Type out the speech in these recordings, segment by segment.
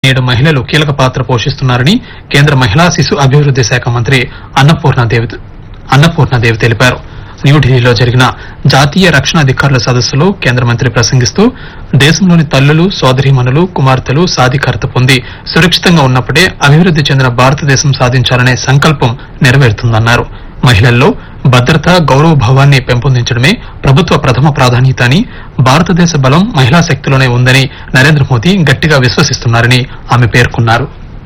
నేడు మహిళలు కీలక పాత్ర పోషిస్తున్నారని కేంద్ర మహిళా శిశు అభివృద్ది శాఖ మంత్రి అన్నపూర్ణాదేవి అన్నపూర్ణాదేవి తెలిపారు న్యూఢిల్లీలో జరిగిన జాతీయ రక్షణ అధికారుల సదస్సులో కేంద్ర మంత్రి ప్రసంగిస్తూ దేశంలోని తల్లులు సోదరీమణులు కుమార్తెలు సాధికారత పొంది సురక్షితంగా ఉన్నప్పుడే అభివృద్ది చెందిన భారతదేశం సాధించాలనే సంకల్పం నెరవేరుతుందన్నారు మహిళల్లో భద్రత గౌరవ భావాన్ని పెంపొందించడమే ప్రభుత్వ ప్రథమ ప్రాధాన్యత అని భారతదేశ బలం మహిళా శక్తిలోనే ఉందని నరేంద్ర మోదీ గట్టిగా విశ్వసిస్తున్నారని ఆమె పేర్కొన్నారు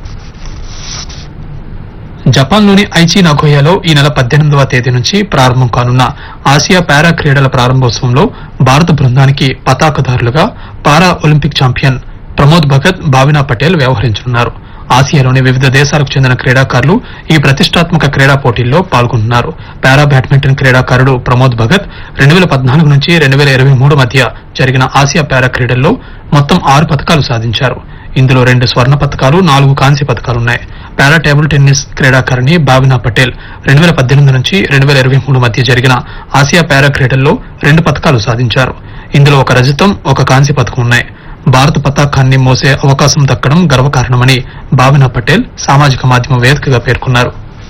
జపాన్లోని ఐచి నగోయాలో ఈ నెల పద్దెనిమిదవ తేదీ నుంచి ప్రారంభం కానున్న ఆసియా పారా క్రీడల ప్రారంభోత్సవంలో భారత బృందానికి పతాకదారులుగా para Olympic champion Pramod Bhagat Bhavina Patel వ్యవహరించనున్నారు ఆసియాలోని వివిధ దేశాలకు చెందిన క్రీడాకారులు ఈ ప్రతిష్టాత్మక క్రీడా పోటీల్లో పాల్గొంటున్నారు పారా బ్యాడ్మింటన్ క్రీడాకారుడు ప్రమోద్ భగత్ రెండు వేల పద్నాలుగు నుంచి రెండు వేల ఇరవై మూడు మధ్య జరిగిన ఆసియా పారా క్రీడల్లో మొత్తం ఆరు పథకాలు సాధించారు ఇందులో రెండు స్వర్ణ పథకాలు నాలుగు కాంస్య పథకాలున్నాయి పారా టేబుల్ టెన్నిస్ క్రీడాకారిణి భావినా పటేల్ రెండు వేల పద్దెనిమిది నుంచి రెండు వేల ఇరవై మూడు మధ్య జరిగిన ఆసియా పారా క్రీడల్లో రెండు పథకాలు సాధించారు ఇందులో ఒక రజతం ఒక కాంస్య పథకం ఉన్నాయి భారత పతాకాన్ని మోసే అవకాశం దక్కడం గర్వకారణమని భావినా పటేల్ సామాజిక మాధ్యమ వేదికగా పేర్కొన్నారు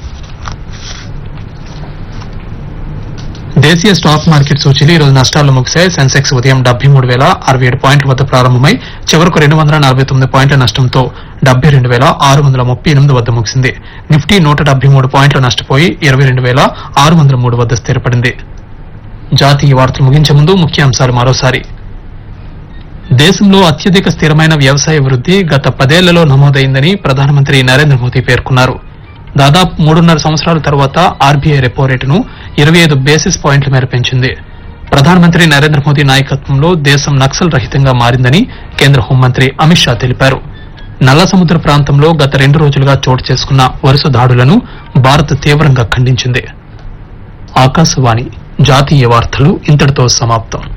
దేశీయ స్టాక్ మార్కెట్ సూచీలు ఈ రోజు నష్టాల్లో ముగిశాయి సెన్సెక్స్ ఉదయం డెబ్బై మూడు వేల అరవై ఏడు పాయింట్ల వద్ద ప్రారంభమై చివరకు రెండు వందల నలభై తొమ్మిది పాయింట్ల నష్టంతో డెబ్బై రెండు వేల ఆరు వందల ముప్పై ఎనిమిది వద్ద ముగిసింది నిఫ్టీ నూట డెబ్బై మూడు పాయింట్లు నష్టపోయి ఇరవై రెండు వేల ఆరు వందల మూడు వద్ద స్థిరపడింది జాతీయ వార్తలు ముగించే ముందు ముఖ్యాంశాలు మరోసారి దేశంలో అత్యధిక స్థిరమైన వ్యవసాయ వృద్ధి గత పదేళ్లలో నమోదైందని ప్రధానమంత్రి నరేంద్ర మోదీ పేర్కొన్నారు దాదాపు మూడున్నర సంవత్సరాల తర్వాత ఆర్బీఐ రెపో రేటును ఇరవై ఐదు బేసిస్ పాయింట్ల మేర పెంచింది ప్రధానమంత్రి నరేంద్ర మోదీ నాయకత్వంలో దేశం నక్సల్ రహితంగా మారిందని కేంద్ర హోంమంత్రి అమిత్ షా తెలిపారు నల్ల సముద్ర ప్రాంతంలో గత రెండు రోజులుగా చోటు చేసుకున్న వరుస దాడులను భారత్ తీవ్రంగా ఖండించింది ఆకాశవాణి జాతీయ వార్తలు ఇంతటితో సమాప్తం